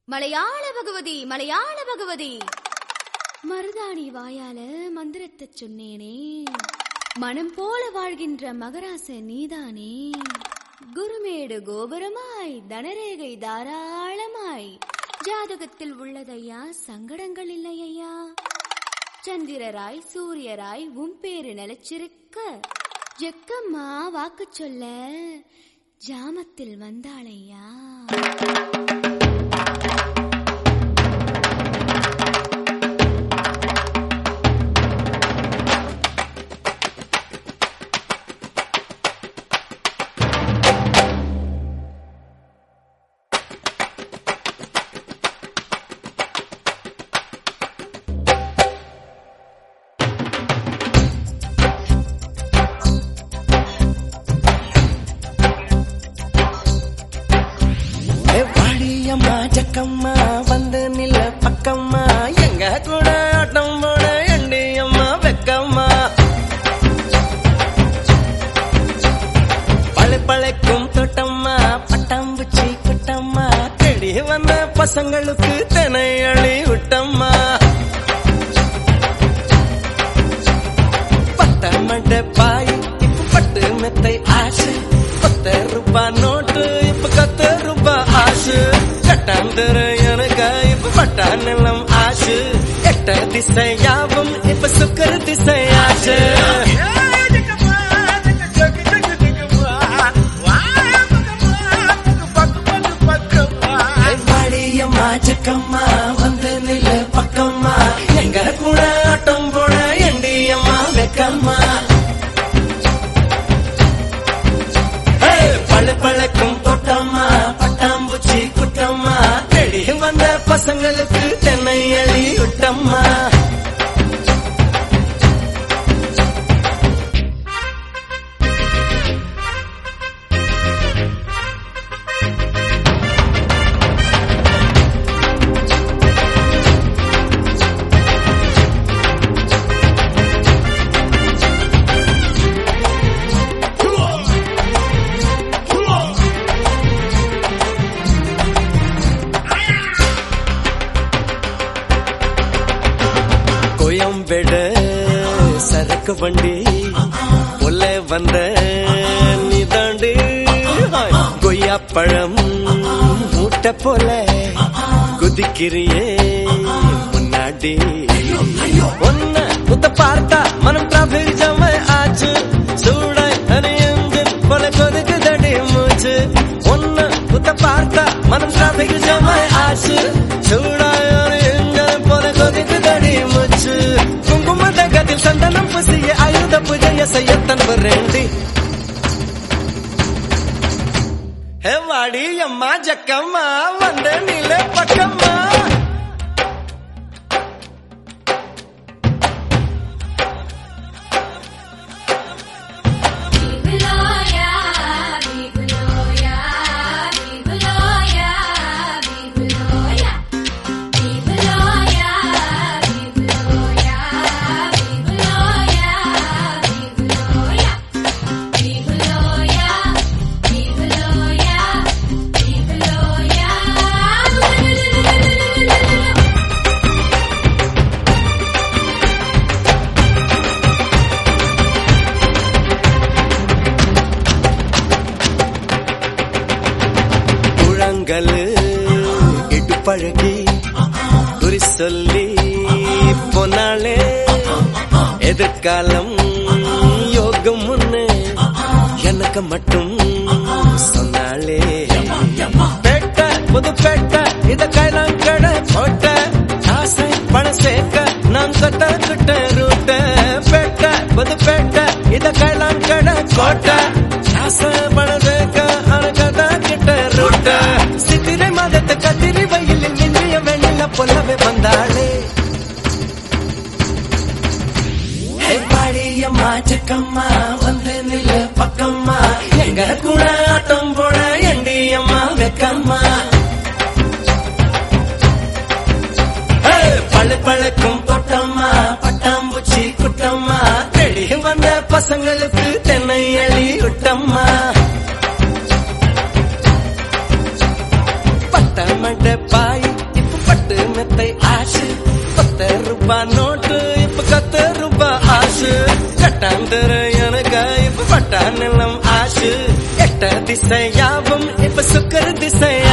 மலையாள பகவதி மலையாள பகவதி மருதாணி வாயால மந்திரத்தை சொன்னேனே மனம் போல வாழ்கின்ற மகராச நீதானே குருமேடு கோபுரமாய் தனரேகை தாராளமாய் ஜாதகத்தில் உள்ளதையா சங்கடங்கள் இல்லையா சந்திரராய் சூரியராய் உன் பேரு நிலைச்சிருக்க ஜெக்கம்மா வாக்கு சொல்ல ஜாமத்தில் வந்தாளையா ஏ வாடியம்மா ஜக்கம்மா வந்து நில்ல பக்கம்மா எங்க கூட ஆட்டம் போட எண்டியம்மா வெக்கம்மா பழு பழைக்கும் தோட்டம்மா பட்டாம்பூச்சி குட்டம்மா தேடி வந்த பசங்களுக்கு தினை அழி விட்டம்மா பட்ட மண்ட பாய் இப்ப பட்டு மெத்தை ஆசை பத்து ரூபாய் நோட்டு இப்ப கத்து ரூபாய் ஆசு கட்டாந்திர எனக்கு இப்ப பட்டா நிலம் ஆசு எட்ட திசை யாவும் இப்ப சுக்கர திசை ஆசு வாடியம்மா ஜக்கம்மா வந்து நில்லு பக்கம்மா எங்க கூட ஆட்டம் போட எண்டியம்மா வெக்கம்மா ஏய், பளு பழக்கும் தோட்டம்மா பட்டாம்பூச்சி குட்டம்மா தேடி வந்த பசங்களுக்கு தென்னை அழி விட்டம்மா கோயம்பேடு சரக்கு வண்டி உள்ளே வந்த நீதாண்டி கொய்யா பழம் மூட்டை போல குதிக்கிறியே முன்னாடி ஒன்ன முத்த பார்த்தா மனம் டிராபிக் ஜாம ஆச்சு சூடாய் அணியஞ்சன் போல கொதிக்குதடி மூச்சு ஒன்ன முத்த பார்த்தா மனம் டிராபிக் ஜாம ஆச்சு சூடாய் அணியஞ்சன் போல கொதிக்குதடி மூச்சு குங்கும தகத்தில் சந்தனம் புசிய ஆயுத பூஜைய செய்யத்தன் வரேண்டி ஹே வாடி அம்மா ஜக்கம்மா வந்த நில பக்கம்மா Bibloya, Bibloya, Bibloya, Bibloya. Bibloya, Bibloya, Bibloya, Bibloya. Bibloya, Bibloya, Bibloya. குழங்கல் இடுப்பழகி குறி சொல்லி போனாலே எதிர்காலம் யோகம் முன்னு எனக்கு மட்டும் சொன்னாலே பேட்ட புது பேட்ட இத கைலாம் கடை போட்ட ஆசை பணம் சேர்க்க நான் கட்ட கிட்ட ரூட்ட பேட்ட புது பேட்ட இத கைலாம் கடை கோட்ட ஆசை பணம் சேர்க்க அனகத கிட்ட ரூட்ட சித்திரை மாதத்தை கத்திரி வயலில் மின்னிய வெண்ணில பொல்லவே வந்தாளே ஹே பாடியம்மா சிக்கம்மா வந்து நில்லு பக்கம்மா எங்க கூட ஆட்டம் போட எண்டியம்மா வெக்கம்மா ஹே, பளு பழுக்கும் தோட்டம்மா பட்டாம்பூச்சி குட்டம்மா தேடி வந்த பசங்களுக்கு தென்னை அழி விட்டம்மா பட்ட மண்ட பாய் திசை யாவும் இப்ப சுக்கர திசை